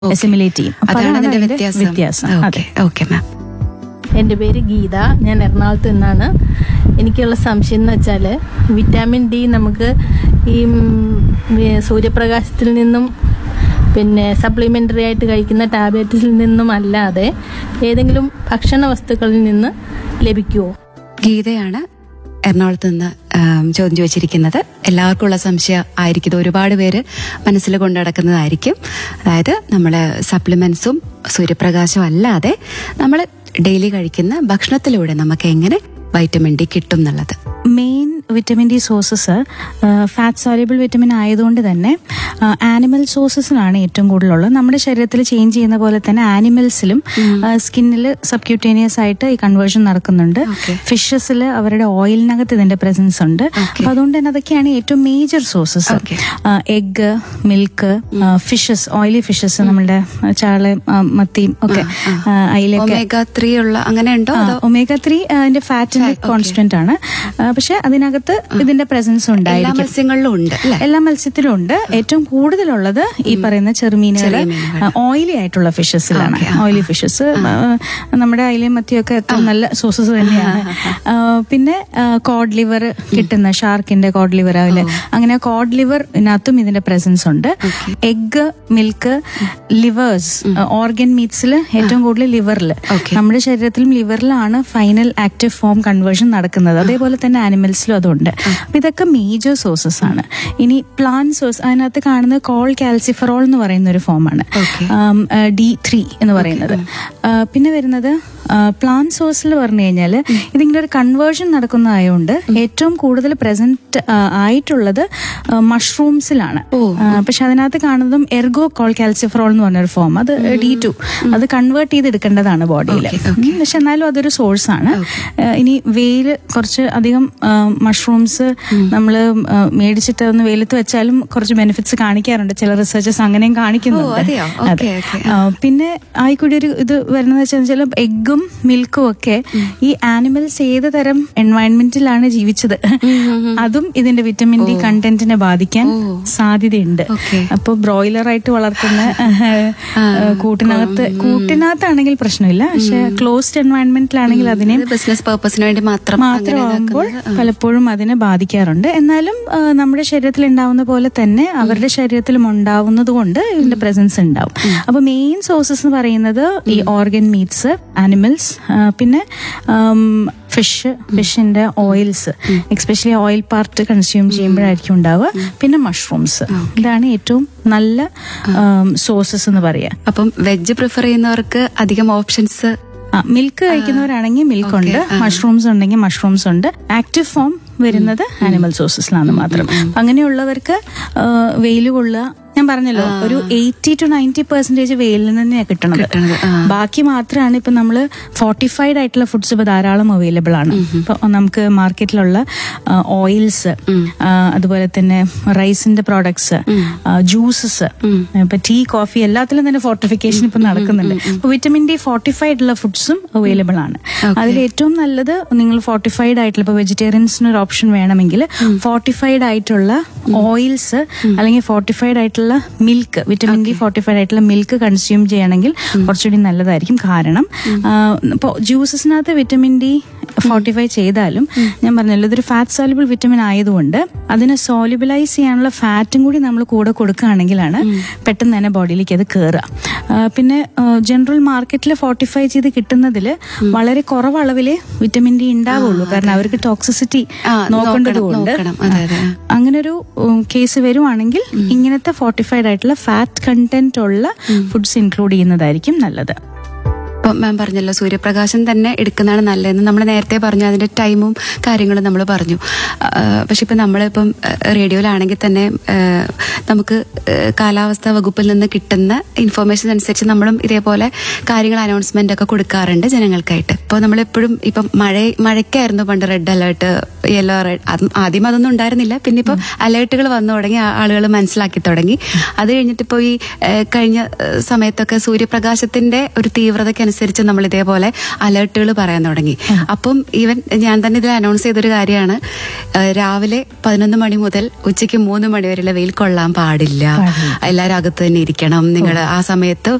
Okay. Assimilate ചെയ്യും അപ്പൊ അതാണ് അതിന്റെ അതിന്റെ വ്യത്യാസം വ്യത്യാസം അതെ ഓക്കെ ഓക്കെ മാം എൻ്റെ പേര് ഗീത ഞാൻ എറണാകുളത്ത് നിന്നാണ് എനിക്കുള്ള സംശയം എന്ന് വെച്ചാൽ വിറ്റാമിൻ ഡി നമുക്ക് ഈ ഉം, വി- സൂര്യപ്രകാശത്തിൽ നിന്നും പിന്നെ സപ്ലിമെൻ്ററി ആയിട്ട് കഴിക്കുന്ന ടാബ്ലറ്റിൽ നിന്നും അല്ലാതെ ഏതെങ്കിലും ഭക്ഷണ വസ്തുക്കളിൽ നിന്ന് ലഭിക്കുമോ ഗീതയാണ് എറണാകുളത്ത് നിന്ന് ആം, ചോദ്യം ചോദിച്ചിരിക്കുന്നത് എല്ലാവർക്കും ഉള്ള സംശയം ആയിരിക്കും ഇത് ഒരുപാട് പേര് മനസ്സിൽ കൊണ്ടു നടക്കുന്നതായിരിക്കും അതായത് നമ്മൾ സപ്ലിമെന്റ്സും സൂര്യപ്രകാശവും അല്ലാതെ നമ്മൾ ഡെയിലി കഴിക്കുന്ന ഭക്ഷണത്തിലൂടെ നമുക്ക് എങ്ങനെ വൈറ്റമിൻ ഡി കിട്ടും എന്നുള്ളത് main vitamin D sources fat soluble vitamin ആയതുകൊണ്ട് തന്നെ ആനിമൽ സോഴ്സസിലാണ് ഏറ്റവും കൂടുതലുള്ളത് നമ്മുടെ ശരീരത്തിൽ ചേഞ്ച് ചെയ്യുന്ന പോലെ തന്നെ ആനിമൽസിലും സ്കിന്നിൽ സബ്ക്യൂട്ടേനിയസ് ആയിട്ട് ഈ കൺവേർഷൻ നടക്കുന്നുണ്ട് Okay. ഫിഷസിൽ അവരുടെ ഓയിലിനകത്ത് ഇതിന്റെ പ്രസൻസ് ഉണ്ട് അപ്പൊ അതുകൊണ്ട് തന്നെ അതൊക്കെയാണ് ഏറ്റവും major sources Okay. Egg milk fishes oily fishes നമ്മളുടെ ചാള ആ, മത്തിയും ഒക്കെ ആ, അയിലൊക്കെ ഒമേഗ ത്രീ ഉള്ള അങ്ങനെ ഉണ്ടോ അതോ ഒമേഗ ത്രീ അതിന്റെ ഫാറ്റിന്റെ കോൺസ്റ്റന്റ് ആണ് ആ, പക്ഷെ അതിനകത്ത് ഇതിന്റെ പ്രസൻസ് എല്ലാ ഉണ്ടായിരിക്കും മത്സ്യങ്ങളിലും ഉണ്ട് അല്ലെ എല്ലാ മത്സ്യത്തിലും ഉണ്ട് ഏറ്റവും കൂടുതലുള്ളത് ഈ പറയുന്ന ചെറുമീനുകൾ ചെറിയ മീനുകൾ. ഓയിലി ആയിട്ടുള്ള ഫിഷസിലാണ് Okay, ആ, ഓയിലി ഫിഷസ് നമ്മുടെ അയിലയും മത്തിയൊക്കെ ഏറ്റവും നല്ല സോഴ്സസ് തന്നെയാണ് ആ, പിന്നെ കോഡ് ലിവർ കിട്ടുന്ന ഷാർക്കിന്റെ കോഡ് ലിവർ ആവില്ലേ അങ്ങനെ കോഡ് ലിവറിനകത്തും ഇതിന്റെ പ്രസൻസ് ഉണ്ട് എഗ് മിൽക്ക് ലിവേഴ്സ് ഓർഗൻ മീറ്റ്സിൽ ഏറ്റവും കൂടുതൽ ലിവറിൽ Okay. നമ്മുടെ ശരീരത്തിലും ലിവറിലാണ് ഫൈനൽ ആക്റ്റീവ് ഫോം കൺവേർഷൻ നടക്കുന്നത് അതേപോലെ തന്നെ ആനിമൽസിലും അതുണ്ട് അപ്പൊ ഇതൊക്കെ മേജർ സോഴ്സസ് ആണ് ഇനി പ്ലാൻ സോഴ്സ് അതിനകത്ത് കാണുന്നത് കോൾ കാൽസിഫറോൾ എന്ന് പറയുന്ന ഒരു ഫോമാണ് Okay. ഡി ത്രീ എന്ന് പറയുന്നത് ആ, പിന്നെ വരുന്നത് പ്ലാൻ സോഴ്സിൽ പറഞ്ഞു കഴിഞ്ഞാൽ ഇതിങ്ങനെ ഒരു കൺവേർഷൻ നടക്കുന്നതായതുകൊണ്ട് ഏറ്റവും കൂടുതൽ പ്രസന്റ് ആയിട്ടുള്ളത് മഷ്റൂംസിലാണ് പക്ഷെ അതിനകത്ത് കാണുന്നതും എർഗോ കോൾ കാൽസിഫറോൾ എന്ന് പറഞ്ഞൊരു ഫോം അത് ഡി ടു അത് കൺവേർട്ട് ചെയ്തെടുക്കേണ്ടതാണ് ബോഡിയിൽ പക്ഷെ എന്നാലും അതൊരു സോഴ്സ് ആണ് ആ, ഇനി വെയില് കുറച്ച് അധികം മഷ്റൂംസ് നമ്മൾ മേടിച്ചിട്ട് ഒന്ന് വെയിലത്ത് വെച്ചാലും കുറച്ച് ബെനിഫിറ്റ്സ് കാണിക്കാറുണ്ട് ചില റിസർച്ചേഴ്സ് അങ്ങനെയും കാണിക്കുന്നുണ്ട് ഓ, അതെയോ? അതെ. Okay, okay. ആ, പിന്നെ ആയിക്കൂടി ഒരു ഇത് വരുന്നത് വെച്ചാൽ എഗ്ഗും മിൽക്കും ഒക്കെ ഈ ആനിമൽസ് ഏത് തരം എൻവയൺമെന്റിലാണ് ജീവിച്ചത് അതും ഇതിന്റെ വിറ്റമിൻ ഡി കണ്ടന്റിനെ ബാധിക്കാൻ സാധ്യതയുണ്ട് Okay. അപ്പൊ ബ്രോയിലർ ആയിട്ട് വളർത്തുന്ന കൂട്ടിനകത്ത് കൂട്ടിനകത്താണെങ്കിൽ പ്രശ്നമില്ല പക്ഷെ ക്ലോസ്ഡ് എൻവയൺമെന്റിലാണെങ്കിൽ അതിനെ ബിസിനസ് പർപ്പസിന് വേണ്ടി മാത്രം അങ്ങനെ മാത്രമാകുമ്പോൾ ഇതാക്കുന്നത്. പലപ്പോഴും അതിനെ ബാധിക്കാറുണ്ട് എന്നാലും ആ, നമ്മുടെ ശരീരത്തിൽ ഉണ്ടാവുന്ന പോലെ തന്നെ അവരുടെ ശരീരത്തിലും ഉണ്ടാവുന്നത് കൊണ്ട് ഇതിന്റെ പ്രസൻസ് ഉണ്ടാവും അപ്പൊ മെയിൻ സോഴ്സസ് എന്ന് പറയുന്നത് ഈ ഓർഗൻ മീറ്റ്സ് ആനിമൽസ് പിന്നെ ഫിഷ് ഫിഷിന്റെ oils especially oil part consume ചെയ്യുമ്പോഴായിരിക്കും ഉണ്ടാവുക പിന്നെ മഷ്റൂംസ് ഇതാണ് ഏറ്റവും നല്ല സോഴ്സസ് എന്ന് പറയാം അപ്പം വെജ് പ്രിഫർ ചെയ്യുന്നവർക്ക് അധികം ഓപ്ഷൻസ് ആ മിൽക്ക് കഴിക്കുന്നവരാണെങ്കിൽ മിൽക്ക് ഉണ്ട് മഷ്റൂംസ് ഉണ്ടെങ്കിൽ മഷ്റൂംസ് ഉണ്ട് ആക്റ്റീവ് ഫോം വരുന്നത് ആനിമൽ സോഴ്സസിലാണ് മാത്രം അപ്പൊ അങ്ങനെയുള്ളവർക്ക് വെയിൽ കൊള്ളുക ഞാൻ പറഞ്ഞല്ലോ ഒരു എയ്റ്റി ടു നയൻറ്റി പെർസെന്റേജ് വെയിലിൽ തന്നെയാണ് കിട്ടണത് കിട്ടണത്, ആ. ബാക്കി മാത്രമാണ് ഇപ്പൊ നമ്മള് ഫോർട്ടിഫൈഡ് ആയിട്ടുള്ള ഫുഡ്സ് ഇപ്പൊ ധാരാളം അവൈലബിൾ ആണ് ഇപ്പൊ നമുക്ക് മാർക്കറ്റിലുള്ള ഓയിൽസ് അതുപോലെ തന്നെ റൈസിന്റെ പ്രോഡക്ട്സ് ജ്യൂസസ് ഇപ്പൊ ടീ കോഫി എല്ലാത്തിലും തന്നെ ഫോർട്ടിഫിക്കേഷൻ ഇപ്പൊ നടക്കുന്നുണ്ട് ഇപ്പൊ വിറ്റമിൻ ഡി ഫോർട്ടിഫൈഡ് ഉള്ള ഫുഡ്സും അവൈലബിൾ ആണ് അതിൽ ഏറ്റവും നല്ലത് നിങ്ങൾ ഫോർട്ടിഫൈഡ് ആയിട്ടുള്ള ഇപ്പൊ വെജിറ്റേറിയൻസിന് ഒരു ഓപ്ഷൻ വേണമെങ്കിൽ ഫോർട്ടിഫൈഡ് ആയിട്ടുള്ള ഓയിൽസ് അല്ലെങ്കിൽ ഫോർട്ടിഫൈഡ് ആയിട്ടുള്ള മിൽക്ക് വിറ്റമിൻ ഡി ഫോർട്ടിഫൈഡ് ആയിട്ടുള്ള മിൽക്ക് കൺസ്യൂം ചെയ്യണമെങ്കിൽ കുറച്ചുകൂടി നല്ലതായിരിക്കും കാരണം ഇപ്പോൾ ജ്യൂസസിനകത്ത് വിറ്റമിൻ ഡി ഫോർട്ടിഫൈ ചെയ്താലും ഞാൻ പറഞ്ഞല്ലോ ഇതൊരു ഫാറ്റ് സോലിബിൾ വിറ്റമിൻ ആയതുകൊണ്ട് അതിനെ സോലിബിലൈസ് ചെയ്യാനുള്ള ഫാറ്റും കൂടി നമ്മൾ കൂടെ കൊടുക്കുകയാണെങ്കിലാണ് പെട്ടെന്ന് തന്നെ ബോഡിയിലേക്ക് അത് കയറുക ആ, പിന്നെ ജനറൽ മാർക്കറ്റിൽ ഫോർട്ടിഫൈ ചെയ്ത് കിട്ടുന്നതിൽ വളരെ കുറവ് അളവിലെ വിറ്റമിൻ ഡി ഉണ്ടാവുള്ളൂ കാരണം അവർക്ക് ടോക്സിസിറ്റി ആ, നോക്കേണ്ടതുകൊണ്ട് നോക്കണം, അതെ, അതെ. അങ്ങനൊരു കേസ് വരുവാണെങ്കിൽ ഇങ്ങനത്തെ ഫോർട്ടിഫൈഡ് ആയിട്ടുള്ള ഫാറ്റ് കണ്ടന്റ് ഉള്ള ഫുഡ്സ് ഇൻക്ലൂഡ് ചെയ്യുന്നതായിരിക്കും നല്ലത് ഇപ്പം മാം പറഞ്ഞല്ലോ സൂര്യപ്രകാശം തന്നെ എടുക്കുന്നതാണ് നല്ലതെന്ന് നമ്മൾ നേരത്തെ പറഞ്ഞു അതിന്റെ ടൈമും കാര്യങ്ങളും നമ്മൾ പറഞ്ഞു ആ, പക്ഷെ ഇപ്പം നമ്മളിപ്പം ആ, റേഡിയോയിലാണെങ്കിൽ തന്നെ ആ, നമുക്ക് ആ, കാലാവസ്ഥാ വകുപ്പിൽ നിന്ന് കിട്ടുന്ന ഇൻഫർമേഷൻ അനുസരിച്ച് നമ്മളും ഇതേപോലെ കാര്യങ്ങൾ അനൗൺസ്മെന്റ് ഒക്കെ കൊടുക്കാറുണ്ട് ജനങ്ങൾക്കായിട്ട് ഇപ്പോൾ നമ്മളെപ്പോഴും ഇപ്പം മഴ മഴയ്ക്കായിരുന്നു പണ്ട് റെഡ് അലേർട്ട് യെല്ലോ റെഡ് ആദ്യം അതൊന്നും ഉണ്ടായിരുന്നില്ല പിന്നെ ഇപ്പം അലേർട്ടുകൾ വന്നു തുടങ്ങി ആളുകൾ മനസ്സിലാക്കി തുടങ്ങി അത് കഴിഞ്ഞിട്ട് ഇപ്പോൾ ഈ ആ, കഴിഞ്ഞ ആ, സമയത്തൊക്കെ സൂര്യപ്രകാശത്തിന്റെ ഒരു തീവ്രതയ്ക്ക് അനുസരിച്ച് നമ്മൾ ഇതേപോലെ അലേർട്ടുകൾ പറയാൻ തുടങ്ങി അപ്പം ഈവൻ ഞാൻ തന്നെ ഇതിൽ അനൗൺസ് ചെയ്തൊരു കാര്യമാണ് ഏഹ് രാവിലെ പതിനൊന്ന് മണി മുതൽ ഉച്ചയ്ക്ക് മൂന്ന് മണി വരെയുള്ള വെയിൽ കൊള്ളാൻ പാടില്ല എല്ലാവരും അകത്ത് തന്നെ ഇരിക്കണം നിങ്ങൾ ആ സമയത്ത്